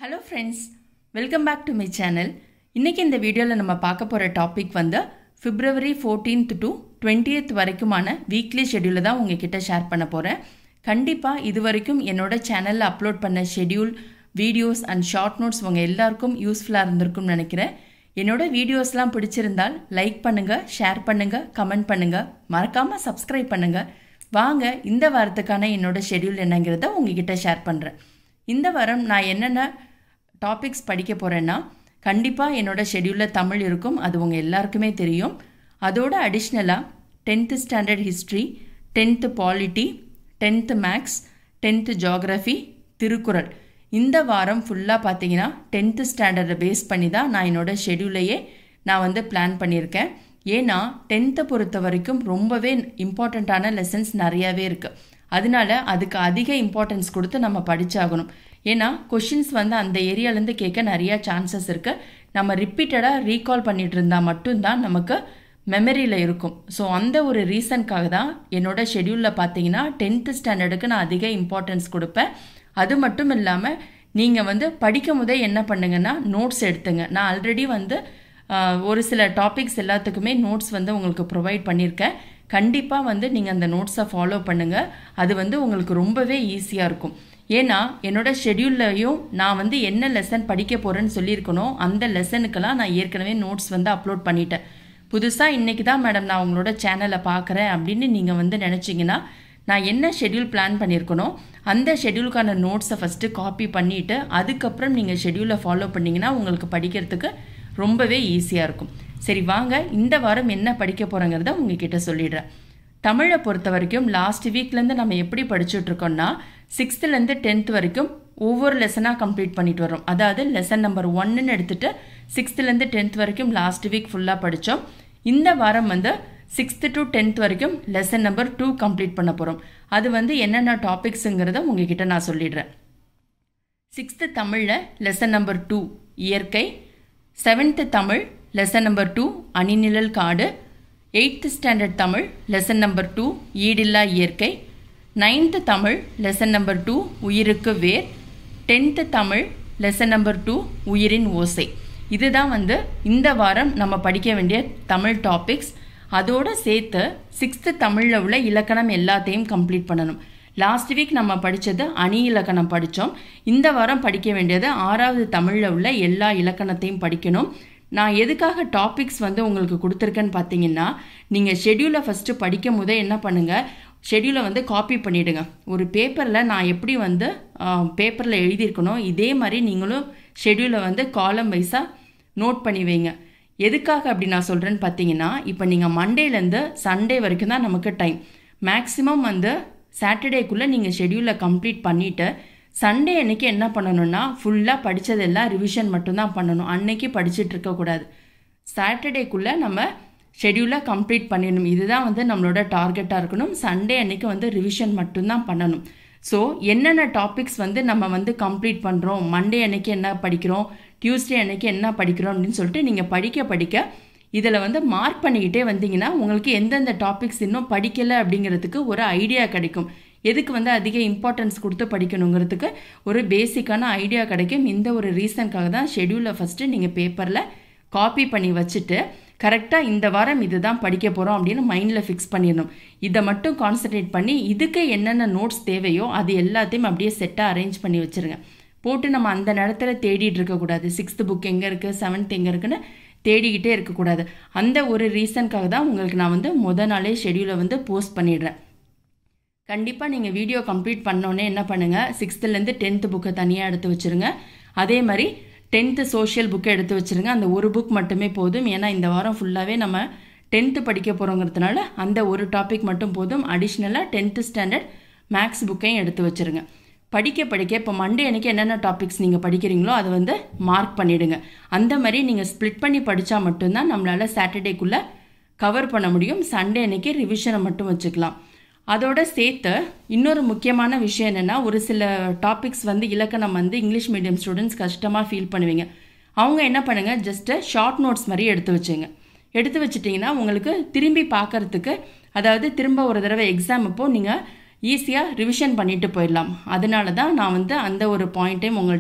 hello friends welcome back to my channel இன்றைக்கி இந்த வீடியோவில் நம்ம பார்க்க போகிற டாபிக் வந்து பிப்ரவரி ஃபோர்டீன்த் டு டுவெண்ட்டியத் வரைக்குமான வீக்லி ஷெடியூலை தான் உங்ககிட்ட ஷேர் பண்ண போகிறேன் கண்டிப்பாக இது வரைக்கும் என்னோட சேனலில் அப்லோட் பண்ண schedule videos and short notes உங்கள் எல்லாருக்கும் யூஸ்ஃபுல்லாக இருந்திருக்கும்னு நினைக்கிறேன் என்னோட வீடியோஸ்லாம் பிடிச்சிருந்தால் லைக் பண்ணுங்கள் ஷேர் பண்ணுங்கள் கமெண்ட் பண்ணுங்கள் மறக்காமல் சப்ஸ்கிரைப் பண்ணுங்கள் வாங்க இந்த வாரத்துக்கான என்னோட ஷெடியூல் என்னங்கிறத உங்ககிட்ட ஷேர் பண்ணுறேன் இந்த வாரம் நான் என்னென்ன டாபிக்ஸ் படிக்க போகிறேன்னா கண்டிப்பாக என்னோட ஷெடியூலில் தமிழ் இருக்கும் அது உங்கள் எல்லாருக்குமே தெரியும் அதோட அடிஷ்னலாக tenth standard history tenth polity tenth maths tenth geography Thirukkural இந்த வாரம் ஃபுல்லாக பார்த்தீங்கன்னா டென்த்து ஸ்டாண்டர்டை பேஸ் பண்ணி தான் நான் என்னோட ஷெடியூலையே நான் வந்து பிளான் பண்ணியிருக்கேன் ஏன்னா டென்த்தை பொறுத்த வரைக்கும் ரொம்பவே இம்பார்ட்டண்ட்டான லெசன்ஸ் நிறையாவே இருக்குது அதனால அதுக்கு அதிக இம்பார்ட்டன்ஸ் கொடுத்து நம்ம படிச்சாகணும் ஏன்னா கொஷின்ஸ் வந்து அந்த ஏரியாலேருந்து கேட்க நிறைய சான்சஸ் இருக்குது நம்ம ரிப்பீட்டடாக ரீகால் பண்ணிட்டு இருந்தால் மட்டும்தான் நமக்கு மெமரியில் இருக்கும் ஸோ அந்த ஒரு ரீசனுக்காக தான் என்னோட ஷெடியூலில் பார்த்தீங்கன்னா டென்த்து ஸ்டாண்டர்டுக்கு நான் அதிக இம்பார்ட்டன்ஸ் கொடுப்பேன் அது மட்டும் இல்லாமல் நீங்கள் வந்து படிக்கும் போதே என்ன பண்ணுங்கன்னா நோட்ஸ் எடுத்துங்க நான் ஆல்ரெடி வந்து ஆஹ், ஒரு சில டாபிக்ஸ் எல்லாத்துக்குமே நோட்ஸ் வந்து உங்களுக்கு ப்ரொவைட் பண்ணியிருக்கேன் கண்டிப்பாக வந்து நீங்கள் அந்த நோட்ஸை ஃபாலோ பண்ணுங்கள் அது வந்து உங்களுக்கு ரொம்பவே ஈஸியாக இருக்கும் ஏன்னா என்னோட ஷெடியூல்லையும் நான் வந்து என்ன லெசன் படிக்க போகிறேன்னு சொல்லியிருக்கணும் அந்த லெசனுக்கெல்லாம் நான் ஏற்கனவே நோட்ஸ் வந்து அப்லோட் பண்ணிட்டேன் புதுசாக இன்றைக்கி தான் மேடம் நான் உங்களோட சேனலை பார்க்குறேன் அப்படின்னு நீங்கள் வந்து நினச்சிங்கன்னா நான் என்ன ஷெட்யூல் பிளான் பண்ணியிருக்கனோ அந்த ஷெட்யூலுக்கான நோட்ஸை ஃபஸ்ட்டு காப்பி பண்ணிவிட்டு அதுக்கப்புறம் நீங்கள் ஷெட்யூலை ஃபாலோ பண்ணிங்கன்னா உங்களுக்கு படிக்கிறதுக்கு ரொம்பவே ஈஸியாக இருக்கும் சரி வாங்க இந்த வாரம் என்ன படிக்க போகிறோங்கிறத உங்ககிட்ட சொல்லிடுறேன் தமிழை பொறுத்த வரைக்கும் லாஸ்ட் வீக்லேருந்து நம்ம எப்படி படிச்சுட்டு இருக்கோம்னா சிக்ஸ்த்துலேருந்து டென்த் வரைக்கும் ஒவ்வொரு லெசனாக கம்ப்ளீட் பண்ணிட்டு வரோம் அதாவது லெசன் நம்பர் ஒன்னுன்னு எடுத்துட்டு சிக்ஸ்த்துலேருந்து டென்த் வரைக்கும் லாஸ்ட் வீக் ஃபுல்லாக படித்தோம் இந்த வாரம் வந்து சிக்ஸ்த்து டு டென்த் வரைக்கும் லெசன் நம்பர் டூ கம்ப்ளீட் பண்ண போகிறோம் அது வந்து என்னென்ன டாபிக்ஸுங்கிறத உங்ககிட்ட நான் சொல்லிடுறேன் சிக்ஸ்த்து தமிழில் லெசன் நம்பர் டூ இயற்கை seventh Tamil lesson number two அணிநிழல் காடு eighth standard Tamil lesson number two ஈடில்லா இயற்கை ninth Tamil lesson number two உயிருக்கு வேர் tenth Tamil lesson number two உயிரின் ஓசை இதுதான் வந்து இந்த வாரம் நம்ம படிக்க வேண்டிய தமிழ் டாபிக்ஸ் அதோட சேர்த்து சிக்ஸ்த்து தமிழில் உள்ள இலக்கணம் எல்லாத்தையும் கம்ப்ளீட் பண்ணணும் லாஸ்ட் வீக் நம்ம படித்தது அணி இலக்கணம் படித்தோம் இந்த வாரம் படிக்க வேண்டியது ஆறாவது தமிழில் உள்ள எல்லா இலக்கணத்தையும் படிக்கணும் நான் எதுக்காக டாபிக்ஸ் வந்து உங்களுக்கு கொடுத்துருக்கேன்னு பார்த்தீங்கன்னா நீங்கள் ஷெட்யூலை ஃபஸ்ட்டு படிக்கும் போதே என்ன பண்ணுங்கள் ஷெட்யூலை வந்து காப்பி பண்ணிவிடுங்க ஒரு பேப்பரில் நான் எப்படி வந்து பேப்பரில் எழுதியிருக்கணும் இதே மாதிரி நீங்களும் ஷெட்யூலை வந்து காலம் வைஸாக நோட் பண்ணி வைங்க எதுக்காக அப்படி நான் சொல்கிறேன்னு பார்த்தீங்கன்னா இப்போ நீங்கள் மண்டேலேருந்து சண்டே வரைக்கும் தான் நமக்கு டைம் மேக்ஸிமம் வந்து சாட்டர்டேக்குள்ளே நீங்கள் ஷெட்யூலை கம்ப்ளீட் பண்ணிவிட்டு சண்டே அன்னைக்கு என்ன பண்ணணும்னா ஃபுல்லாக படித்ததெல்லாம் ரிவிஷன் மட்டும்தான் பண்ணணும் அன்னைக்கு படிச்சுட்டு இருக்கக்கூடாது சாட்டர்டேக்குள்ளே நம்ம ஷெட்யூலை கம்ப்ளீட் பண்ணிடணும் இதுதான் வந்து நம்மளோட டார்கெட்டாக இருக்கணும் சண்டே அன்னைக்கு வந்து ரிவிஷன் மட்டும்தான் பண்ணணும் ஸோ என்னென்ன டாபிக்ஸ் வந்து நம்ம வந்து கம்ப்ளீட் பண்ணுறோம் மண்டே அன்னைக்கு என்ன படிக்கிறோம் டியூஸ்டே அன்னைக்கு என்ன படிக்கிறோம் அப்படின்னு சொல்லிட்டு நீங்கள் படிக்க படிக்க இதில் வந்து மார்க் பண்ணிக்கிட்டே வந்தீங்கன்னா உங்களுக்கு எந்தெந்த டாபிக்ஸ் இன்னும் படிக்கலை அப்படிங்கிறதுக்கு ஒரு ஐடியா கிடைக்கும் எதுக்கு வந்து அதிக இம்பார்ட்டன்ஸ் கொடுத்து படிக்கணுங்கிறதுக்கு ஒரு பேசிக்கான ஐடியா கிடைக்கும் இந்த ஒரு ரீசனுக்காக தான் ஷெட்யூலை ஃபஸ்ட்டு நீங்கள் பேப்பரில் காப்பி பண்ணி வச்சுட்டு கரெக்டாக இந்த வாரம் இதுதான் படிக்க போகிறோம் அப்படின்னு மைண்டில் ஃபிக்ஸ் பண்ணிடணும் இதை மட்டும் கான்சென்ட்ரேட் பண்ணி இதுக்கு என்னென்ன நோட்ஸ் தேவையோ அது எல்லாத்தையும் அப்படியே செட்டாக அரேஞ்ச் பண்ணி வச்சுருங்க போட்டு நம்ம அந்த நேரத்தில் தேடிட்டு இருக்கக்கூடாது சிக்ஸ்த்து புக் எங்கே இருக்குது செவன்த் எங்கே இருக்குன்னு தேடிக்கிட்டே இருக்கக்கூடாது அந்த ஒரு ரீசனுக்காக தான் உங்களுக்கு நான் வந்து முத நாளே ஷெட்யூலை வந்து போஸ்ட் பண்ணிடுறேன் கண்டிப்பாக நீங்கள் வீடியோ கம்ப்ளீட் பண்ணோன்னே என்ன பண்ணுங்கள் சிக்ஸ்த்துலேருந்து டென்த்து புக்கை தனியாக எடுத்து வச்சுருங்க அதே மாதிரி டென்த்து சோஷியல் புக்கை எடுத்து வச்சுருங்க அந்த ஒரு புக் மட்டுமே போதும் ஏன்னா இந்த வாரம் ஃபுல்லாகவே நம்ம டென்த்து படிக்க போகிறோங்கிறதுனால அந்த ஒரு டாபிக் மட்டும் போதும் அடிஷ்னலாக டென்த்து ஸ்டாண்டர்ட் மேக்ஸ் புக்கையும் எடுத்து வச்சுருங்க படிக்க படிக்க இப்போ மண்டே அன்னைக்கு என்னென்ன டாபிக்ஸ் நீங்கள் படிக்கிறீங்களோ அதை வந்து மார்க் பண்ணிவிடுங்க அந்த மாதிரி நீங்கள் ஸ்ப்ளிட் பண்ணி படித்தா மட்டும்தான் நம்மளால் சாட்டர்டேக்குள்ளே கவர் பண்ண முடியும் சண்டே அன்னைக்கு ரிவிஷனை மட்டும் வச்சுக்கலாம் அதோட சேர்த்து இன்னொரு முக்கியமான விஷயம் என்னென்னா ஒரு சில டாபிக்ஸ் வந்து இலக்கணம் வந்து இங்கிலீஷ் மீடியம் ஸ்டூடெண்ட்ஸ் கஷ்டமாக ஃபீல் பண்ணுவீங்க அவங்க என்ன பண்ணுங்கள் ஜஸ்ட்டு ஷார்ட் நோட்ஸ் மாதிரி எடுத்து வச்சுங்க எடுத்து வச்சிட்டிங்கன்னா உங்களுக்கு திரும்பி பார்க்கறதுக்கு அதாவது திரும்ப ஒரு தடவை எக்ஸாம் அப்போது நீங்கள் ஈஸியாக ரிவிஷன் பண்ணிட்டு போயிடலாம் அதனால தான் நான் வந்து அந்த ஒரு பாயிண்ட்டையும் உங்கள்கிட்ட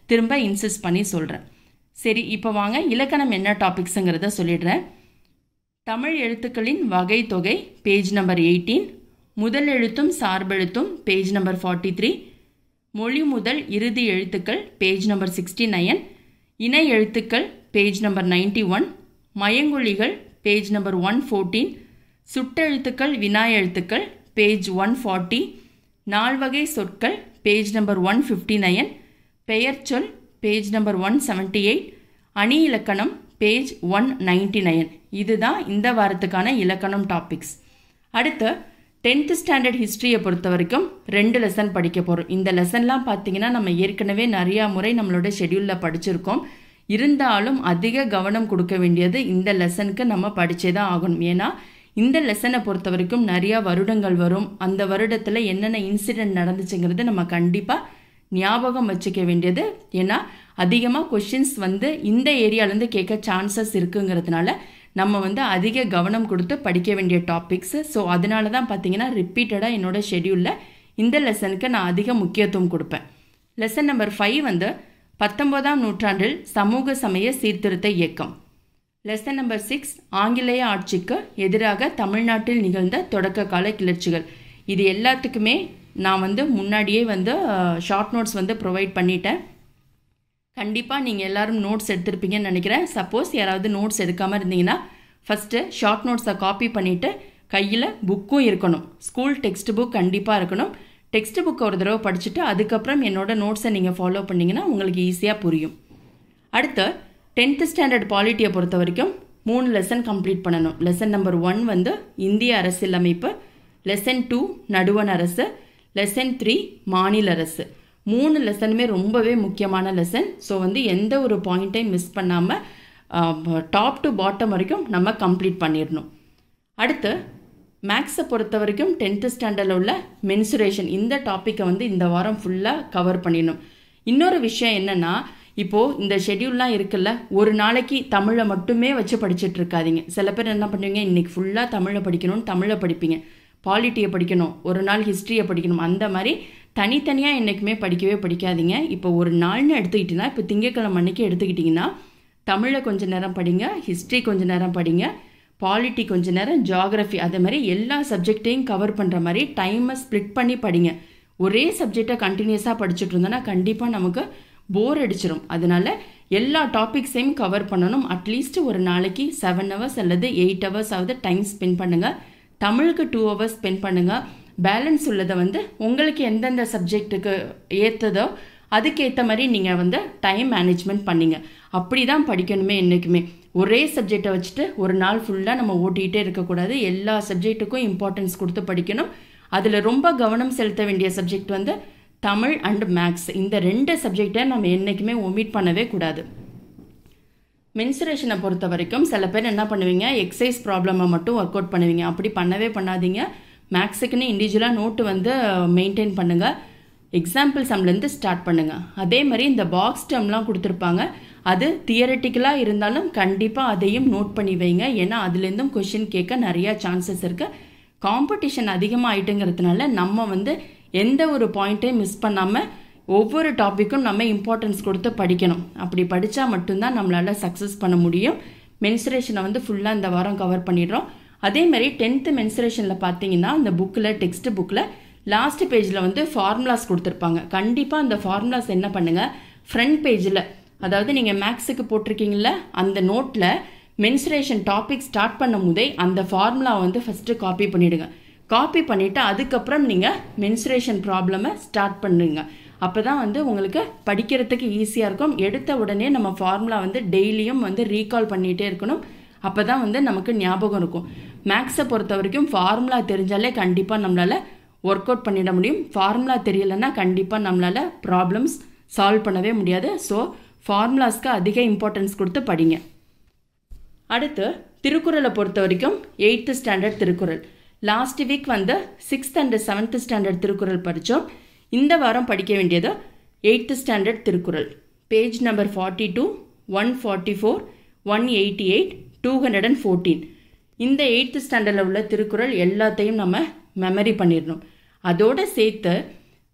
திரும்ப இன்சிஸ்ட் பண்ணி சொல்கிறேன் சரி இப்போ வாங்க இலக்கணம் என்ன டாபிக்ஸுங்கிறத சொல்லிடுறேன் தமிழ் எழுத்துக்களின் வகை தொகை பேஜ் நம்பர் எயிட்டீன் முதல் எழுத்தும் சார்பெழுத்தும் பேஜ் நம்பர் ஃபார்ட்டி த்ரீ மொழி முதல் இறுதி எழுத்துக்கள் பேஜ் நம்பர் சிக்ஸ்டி நைன் இணை எழுத்துக்கள் பேஜ் நம்பர் நைன்டி ஒன் மயங்கொழிகள் பேஜ் நம்பர் ஒன் ஃபோர்டீன் சுட்டெழுத்துக்கள் வினா எழுத்துக்கள் பேஜ் ஒன் ஃபார்ட்டி நால்வகை சொற்கள் page number one fifty nine பெயர்ச்சொல் page number one seventy eight அணி இலக்கணம் பேஜ் ஒன் நைன்டி நைன் இதுதான் இந்த வாரத்துக்கான இலக்கணம் டாபிக்ஸ் அடுத்து டென்த்து ஸ்டாண்டர்ட் ஹிஸ்ட்ரியை பொறுத்த வரைக்கும் ரெண்டு லெசன் படிக்க போகிறோம் இந்த லெசன்லாம் பார்த்தீங்கன்னா நம்ம ஏற்கனவே நிறையா முறை நம்மளோட ஷெடியூலில் படிச்சிருக்கோம் இருந்தாலும் அதிக கவனம் கொடுக்க வேண்டியது இந்த லெசனுக்கு நம்ம படித்தே தான் ஆகணும் ஏன்னா இந்த லெசனை பொறுத்த வரைக்கும் நிறையா வருடங்கள் வரும் அந்த வருடத்தில் என்னென்ன இன்சிடென்ட் நடந்துச்சுங்கிறது நம்ம கண்டிப்பாக ஞாபகம் வச்சுக்க வேண்டியது ஏன்னா அதிகமாக கொஷின்ஸ் வந்து இந்த ஏரியாலேருந்து கேட்க சான்சஸ் இருக்குங்கிறதுனால நம்ம வந்து அதிக கவனம் கொடுத்து படிக்க வேண்டிய டாபிக்ஸு ஸோ அதனால தான் பார்த்தீங்கன்னா ரிப்பீட்டடாக என்னோட ஷெடியூலில் இந்த லெசனுக்கு நான் அதிக முக்கியத்துவம் கொடுப்பேன் லெசன் நம்பர் ஃபைவ் வந்து பத்தொன்பதாம் நூற்றாண்டில் சமூக சமய சீர்திருத்த இயக்கம் லெசன் நம்பர் சிக்ஸ் ஆங்கிலேய ஆட்சிக்கு எதிராக தமிழ்நாட்டில் நிகழ்ந்த தொடக்க கால கிளர்ச்சிகள் இது எல்லாத்துக்குமே நான் வந்து முன்னாடியே வந்து ஷார்ட் நோட்ஸ் வந்து ப்ரொவைட் பண்ணிட்டேன் கண்டிப்பாக நீங்கள் எல்லோரும் நோட்ஸ் எடுத்திருப்பீங்கன்னு நினைக்கிறேன் சப்போஸ் யாராவது நோட்ஸ் எடுக்காமல் இருந்தீங்கன்னா ஃபஸ்ட்டு ஷார்ட் நோட்ஸை காப்பி பண்ணிவிட்டு கையில் புக்கும் இருக்கணும் ஸ்கூல் டெக்ஸ்ட் புக் கண்டிப்பாக இருக்கணும் டெக்ஸ்ட் புக்கை ஒரு தடவை படிச்சுட்டு அதுக்கப்புறம் என்னோடய நோட்ஸை நீங்கள் ஃபாலோ பண்ணிங்கன்னா உங்களுக்கு ஈஸியாக புரியும் அடுத்து டென்த்து ஸ்டாண்டர்ட் பாலிட்டியை பொறுத்த வரைக்கும் மூணு லெசன் கம்ப்ளீட் பண்ணணும் லெசன் நம்பர் ஒன் வந்து இந்திய அரசியலமைப்பு லெசன் டூ நடுவண் அரசு லெசன் த்ரீ மாநில அரசு மூணு லெசனுமே ரொம்பவே முக்கியமான லெசன் ஸோ வந்து எந்த ஒரு பாயிண்ட்டையும் மிஸ் பண்ணாமல் டாப் டு பாட்டம் வரைக்கும் நம்ம கம்ப்ளீட் பண்ணிடணும் அடுத்து மேக்ஸை பொறுத்த வரைக்கும் டென்த்து ஸ்டாண்டர்டில் உள்ள மென்சுரேஷன் இந்த டாப்பிக்கை வந்து இந்த வாரம் ஃபுல்லாக கவர் பண்ணிடணும் இன்னொரு விஷயம் என்னென்னா இப்போது இந்த ஷெட்யூல்லாம் இருக்குல்ல ஒரு நாளைக்கு தமிழை மட்டுமே வச்சு படிச்சுட்டு இருக்காதீங்க சில பேர் என்ன பண்ணுவீங்க இன்றைக்கி ஃபுல்லாக தமிழை படிக்கணும்னு தமிழை படிப்பீங்க பாலிட்டியை படிக்கணும் ஒரு நாள் ஹிஸ்ட்ரியை படிக்கணும் அந்த மாதிரி தனித்தனியாக என்றைக்குமே படிக்கவே படிக்காதீங்க இப்போ ஒரு நாள்னு எடுத்துக்கிட்டிங்கன்னா இப்போ திங்கக்கிழமை அன்னைக்கு எடுத்துக்கிட்டிங்கன்னா தமிழை கொஞ்சம் நேரம் படிங்க ஹிஸ்ட்ரி கொஞ்சம் நேரம் படிங்க பாலிட்டி கொஞ்ச நேரம் ஜாகிரஃபி அதே மாதிரி எல்லா சப்ஜெக்டையும் கவர் பண்ணுற மாதிரி டைமை ஸ்ப்ளிட் பண்ணி படிங்க ஒரே சப்ஜெக்டை கண்டினியூஸாக படிச்சுட்டு இருந்தோன்னா கண்டிப்பாக நமக்கு போர் அடிச்சிடும் அதனால எல்லா டாபிக்ஸையும் கவர் பண்ணணும் அட்லீஸ்ட் ஒரு நாளைக்கு செவன் ஹவர்ஸ் அல்லது எயிட் ஹவர்ஸ் ஆகுது டைம் ஸ்பெண்ட் பண்ணுங்கள் தமிழுக்கு டூ ஹவர்ஸ் ஸ்பெண்ட் பண்ணுங்கள் பேலன்ஸ் உள்ளதை வந்து உங்களுக்கு எந்தெந்த சப்ஜெக்ட்டுக்கு ஏற்றதோ அதுக்கேற்ற மாதிரி நீங்கள் வந்து டைம் மேனேஜ்மெண்ட் பண்ணிங்க அப்படி தான் படிக்கணுமே என்றைக்குமே ஒரே சப்ஜெக்டை வச்சுட்டு ஒரு நாள் ஃபுல்லாக நம்ம ஓட்டிகிட்டே இருக்கக்கூடாது எல்லா சப்ஜெக்ட்டுக்கும் இம்பார்ட்டன்ஸ் கொடுத்து படிக்கணும் அதில் ரொம்ப கவனம் செலுத்த வேண்டிய சப்ஜெக்ட் வந்து தமிழ் அண்ட் மேக்ஸ் இந்த ரெண்டு சப்ஜெக்டை நம்ம என்றைக்குமே ஒமிட் பண்ணவே கூடாது மென்சுரேஷனை பொறுத்த வரைக்கும் சில பேர் என்ன பண்ணுவீங்க எக்ஸசைஸ் ப்ராப்ளமை மட்டும் ஒர்க் அவுட் பண்ணுவீங்க அப்படி பண்ணவே பண்ணாதீங்க மேக்ஸுக்குன்னு இண்டிவிஜுவலாக நோட்டு வந்து மெயின்டைன் பண்ணுங்கள் எக்ஸாம்பிள் சம்லேருந்து ஸ்டார்ட் பண்ணுங்கள் அதே மாதிரி இந்த பாக்ஸ் டேர்ம்லாம் கொடுத்துருப்பாங்க அது தியரட்டிக்கலாக இருந்தாலும் கண்டிப்பாக அதையும் நோட் பண்ணி வைங்க ஏன்னா அதுலேருந்தும் கொஷின் கேட்க நிறையா சான்சஸ் இருக்குது காம்படிஷன் அதிகமாக ஆயிட்டுங்கிறதுனால நம்ம வந்து எந்த ஒரு பாயிண்ட்டையும் மிஸ் பண்ணாமல் ஒவ்வொரு டாப்பிக்கும் நம்ம இம்பார்ட்டன்ஸ் கொடுத்து படிக்கணும் அப்படி படித்தா மட்டும்தான் நம்மளால் சக்ஸஸ் பண்ண முடியும் மென்சுரேஷனை வந்து ஃபுல்லாக இந்த வாரம் கவர் பண்ணிடுறோம் அதே மாதிரி டென்த்து மென்சுரேஷனில் பார்த்தீங்கன்னா அந்த புக்கில் டெக்ஸ்ட் புக்கில் லாஸ்ட் பேஜில் வந்து ஃபார்முலாஸ் கொடுத்துருப்பாங்க கண்டிப்பாக அந்த ஃபார்முலாஸ் என்ன பண்ணுங்கள் ஃப்ரண்ட் பேஜில் அதாவது நீங்கள் மேக்ஸுக்கு போட்டிருக்கீங்கள அந்த நோட்டில் மென்சுரேஷன் டாபிக் ஸ்டார்ட் பண்ணும் போதே அந்த ஃபார்முலா வந்து ஃபஸ்ட்டு காப்பி பண்ணிவிடுங்க காப்பி பண்ணிவிட்டு அதுக்கப்புறம் நீங்கள் மென்சுரேஷன் ப்ராப்ளமை ஸ்டார்ட் பண்ணுங்க அப்போ தான் வந்து உங்களுக்கு படிக்கிறதுக்கு ஈஸியாக இருக்கும் எடுத்த உடனே நம்ம ஃபார்முலா வந்து டெய்லியும் வந்து ரீகால் பண்ணிகிட்டே இருக்கணும் அப்போ தான் வந்து நமக்கு ஞாபகம் இருக்கும் மேக்ஸை பொறுத்த வரைக்கும் ஃபார்முலா தெரிஞ்சாலே கண்டிப்பாக நம்மளால் ஒர்க் அவுட் பண்ணிட முடியும் ஃபார்முலா தெரியலைன்னா கண்டிப்பாக நம்மளால் ப்ராப்ளம்ஸ் சால்வ் பண்ணவே முடியாது ஸோ ஃபார்முலாஸ்க்கு அதிக இம்பார்ட்டன்ஸ் கொடுத்து படிங்க அடுத்து திருக்குறளை பொறுத்த வரைக்கும் eighth standard Thirukkural last week வந்து sixth and seventh standard Thirukkural படித்தோம் இந்த வாரம் படிக்க வேண்டியது eighth standard Thirukkural page number forty two one forty four one eighty eight two hundred and fourteen இந்த எயித்து ஸ்டாண்டர்டில் உள்ள திருக்குறள் எல்லாத்தையும் நம்ம மெமரி பண்ணிடணும் அதோடு சேர்த்து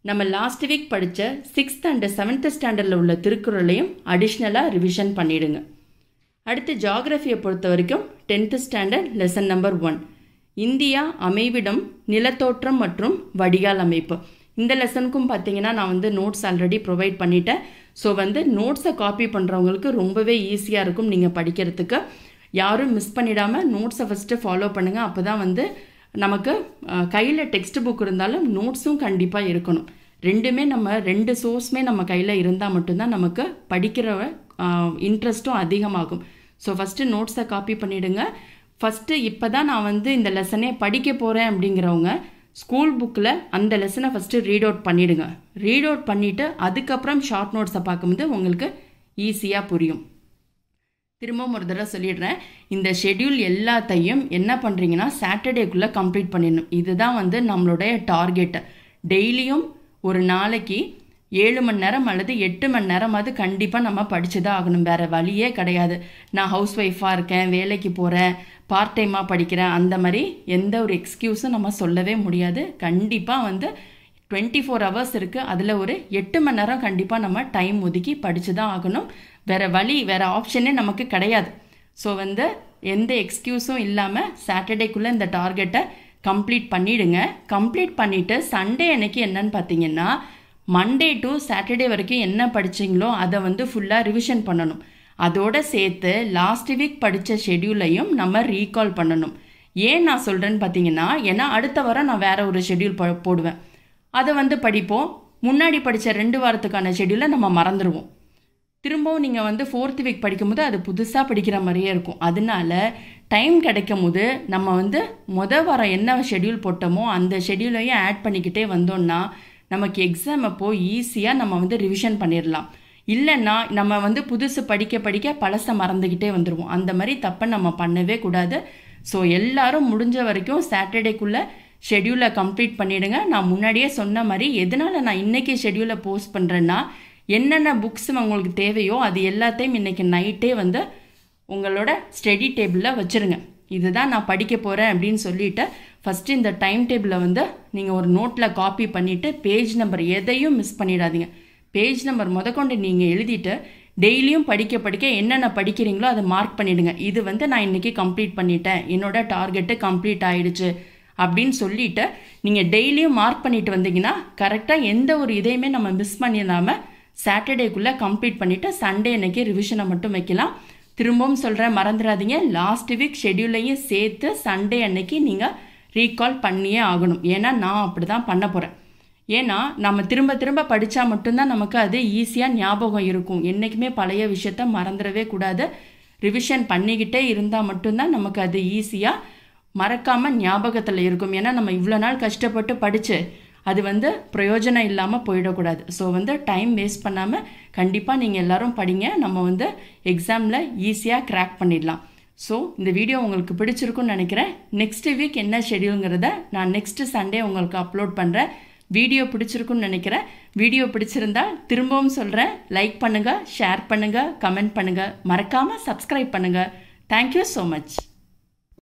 நம்ம லாஸ்ட் வீக் படித்த சிக்ஸ்த் அண்ட் செவன்த் ஸ்டாண்டர்டில் உள்ள திருக்குறளையும் அடிஷ்னலாக ரிவிஷன் பண்ணிடுங்க அடுத்து ஜாகிரஃபியை பொறுத்த வரைக்கும் tenth standard lesson number one India அமைவிடம் நிலத்தோற்றம் மற்றும் வடிகால் அமைப்பு இந்த லெசனுக்கும் பார்த்தீங்கன்னா நான் வந்து நோட்ஸ் ஆல்ரெடி ப்ரொவைட் பண்ணிட்டேன் ஸோ வந்து நோட்ஸை காப்பி பண்ணுறவங்களுக்கு ரொம்பவே ஈஸியாக இருக்கும் நீங்கள் படிக்கிறதுக்கு யாரும் மிஸ் பண்ணிடாமல் நோட்ஸை ஃபஸ்ட்டு ஃபாலோ பண்ணுங்கள் அப்போ தான் வந்து நமக்கு கையில் டெக்ஸ்ட் புக் இருந்தாலும் நோட்ஸும் கண்டிப்பாக இருக்கணும் ரெண்டுமே நம்ம ரெண்டு சோர்ஸுமே நம்ம கையில் இருந்தால் மட்டும்தான் நமக்கு படிக்கிற இன்ட்ரெஸ்ட்டும் அதிகமாகும் ஸோ ஃபஸ்ட்டு நோட்ஸை காப்பி பண்ணிவிடுங்க ஃபஸ்ட்டு இப்போ தான் நான் வந்து இந்த லெசனே படிக்க போகிறேன் அப்படிங்கிறவங்க ஸ்கூல் புக்கில் அந்த லெசனை ஃபஸ்ட்டு ரீட் அவுட் பண்ணிவிடுங்க ரீட் அவுட் பண்ணிவிட்டு அதுக்கப்புறம் ஷார்ட் நோட்ஸை பார்க்கும்போது உங்களுக்கு ஈஸியாக புரியும் திரும்பவும் ஒரு தடவை சொல்லிடுறேன் இந்த ஷெட்யூல் எல்லாத்தையும் என்ன பண்ணுறீங்கன்னா சாட்டர்டேக்குள்ளே கம்ப்ளீட் பண்ணிடணும் இதுதான் வந்து நம்மளுடைய டார்கெட்டு டெய்லியும் ஒரு நாளைக்கு ஏழு மணி நேரம் அல்லது எட்டு மணி நேரமாவது கண்டிப்பாக நம்ம படித்து தான் ஆகணும் வேறு வழியே கிடையாது நான் ஹவுஸ் ஒய்ஃபாக இருக்கேன் வேலைக்கு போகிறேன் பார்ட் டைமாக படிக்கிறேன் அந்த மாதிரி எந்த ஒரு எக்ஸ்கியூஸும் நம்ம சொல்லவே முடியாது கண்டிப்பாக வந்து டுவெண்ட்டி ஃபோர் ஹவர்ஸ் இருக்குது அதில் ஒரு எட்டு மணி நேரம் கண்டிப்பாக நம்ம டைம் ஒதுக்கி படித்து தான் ஆகணும் வேறு வழி வேறு ஆப்ஷனே நமக்கு கிடையாது ஸோ வந்து எந்த எக்ஸ்கியூஸும் இல்லாமல் சாட்டர்டேக்குள்ளே இந்த டார்கெட்டை கம்ப்ளீட் பண்ணிவிடுங்க கம்ப்ளீட் பண்ணிவிட்டு சண்டே அன்னைக்கு என்னன்னு பார்த்தீங்கன்னா மண்டே டு சாட்டர்டே வரைக்கும் என்ன படிச்சிங்களோ அதை வந்து ஃபுல்லாக ரிவிஷன் பண்ணணும் அதோட சேர்த்து லாஸ்ட் வீக் படித்த ஷெட்யூலையும் நம்ம ரீகால் பண்ணணும் ஏன் நான் சொல்கிறேன்னு பார்த்தீங்கன்னா ஏன்னா அடுத்த வாரம் நான் வேற ஒரு ஷெட்யூல் போடுவேன் அதை வந்து படிப்போம் முன்னாடி படித்த ரெண்டு வாரத்துக்கான ஷெட்யூலை நம்ம மறந்துடுவோம் திரும்பவும் நீங்கள் வந்து ஃபோர்த் வீக் படிக்கும்போது அது புதுசாக படிக்கிற மாதிரியே இருக்கும் அதனால டைம் கிடைக்கும் போது நம்ம வந்து மொதல் வாரம் என்ன ஷெட்யூல் போட்டோமோ அந்த ஷெட்யூலையும் ஆட் பண்ணிக்கிட்டே வந்தோம்னா நமக்கு எக்ஸாம் அப்போ ஈஸியாக நம்ம வந்து ரிவிஷன் பண்ணிடலாம் இல்லைன்னா நம்ம வந்து புதுசு படிக்க படிக்க பழசை மறந்துக்கிட்டே வந்துடுவோம் அந்த மாதிரி தப்பை நம்ம பண்ணவே கூடாது ஸோ எல்லாரும் முடிஞ்ச வரைக்கும் சாட்டர்டேக்குள்ளே ஷெட்யூலை கம்ப்ளீட் பண்ணிவிடுங்க நான் முன்னாடியே சொன்ன மாதிரி எதனால் நான் இன்றைக்கி ஷெட்யூலை போஸ்ட் பண்ணுறேன்னா என்னென்ன புக்ஸ் உங்களுக்கு தேவையோ அது எல்லாத்தையும் இன்றைக்கி நைட்டே வந்து உங்களோட ஸ்டடி டேபிளில் வச்சுருங்க இதுதான் நான் படிக்க போகிறேன் அப்படின்னு சொல்லிட்டு ஃபஸ்ட்டு இந்த டைம் டேபிளை வந்து நீங்கள் ஒரு நோட்டில் காப்பி பண்ணிவிட்டு பேஜ் நம்பர் எதையும் மிஸ் பண்ணிடாதீங்க பேஜ் நம்பர் முதற்கொண்டு நீங்கள் எழுதிட்டு டெய்லியும் படிக்க படிக்க என்னென்ன படிக்கிறீங்களோ அதை மார்க் பண்ணிவிடுங்க இது வந்து நான் இன்றைக்கி கம்ப்ளீட் பண்ணிட்டேன் என்னோட டார்கெட்டு கம்ப்ளீட் ஆயிடுச்சு அப்படின்னு சொல்லிட்டு நீங்கள் டெய்லியும் மார்க் பண்ணிட்டு வந்தீங்கன்னா கரெக்டாக எந்த ஒரு இதையுமே நம்ம மிஸ் பண்ணிடாமல் சாட்டர்டேக்குள்ளே கம்ப்ளீட் பண்ணிவிட்டு சண்டே அன்னைக்கு ரிவிஷனை மட்டும் வைக்கலாம் திரும்பவும் சொல்கிறேன் மறந்துடாதீங்க லாஸ்ட் வீக் ஷெட்யூலையும் சேர்த்து சண்டே அன்னைக்கு நீங்கள் ரீகால் பண்ணியே ஆகணும் ஏன்னா நான் அப்படி தான் பண்ண போகிறேன் ஏன்னா நம்ம திரும்ப திரும்ப படித்தா மட்டும்தான் நமக்கு அது ஈஸியாக ஞாபகம் இருக்கும் என்றைக்குமே பழைய விஷயத்த மறந்துடவே கூடாது ரிவிஷன் பண்ணிக்கிட்டே இருந்தால் மட்டும்தான் நமக்கு அது ஈஸியாக மறக்காமல் ஞாபகத்தில் இருக்கும் ஏன்னா நம்ம இவ்வளோ நாள் கஷ்டப்பட்டு படித்து அது வந்து பிரயோஜனம் இல்லாமல் போயிடக்கூடாது ஸோ வந்து டைம் வேஸ்ட் பண்ணாமல் கண்டிப்பாக நீங்கள் எல்லோரும் படிங்க நம்ம வந்து எக்ஸாமில் ஈஸியாக கிராக் பண்ணிடலாம் ஸோ இந்த வீடியோ உங்களுக்கு பிடிச்சிருக்குன்னு நினைக்கிறேன் நெக்ஸ்ட் வீக் என்ன ஷெடியூலுங்கிறத நான் நெக்ஸ்ட் சண்டே உங்களுக்கு அப்லோட் பண்ணுறேன் வீடியோ பிடிச்சிருக்குன்னு நினைக்கிறேன் வீடியோ பிடிச்சிருந்தா திரும்பவும் சொல்கிறேன் லைக் பண்ணுங்கள் ஷேர் பண்ணுங்கள் கமெண்ட் பண்ணுங்கள் மறக்காமல் சப்ஸ்கிரைப் பண்ணுங்கள் தேங்க்யூ ஸோ மச்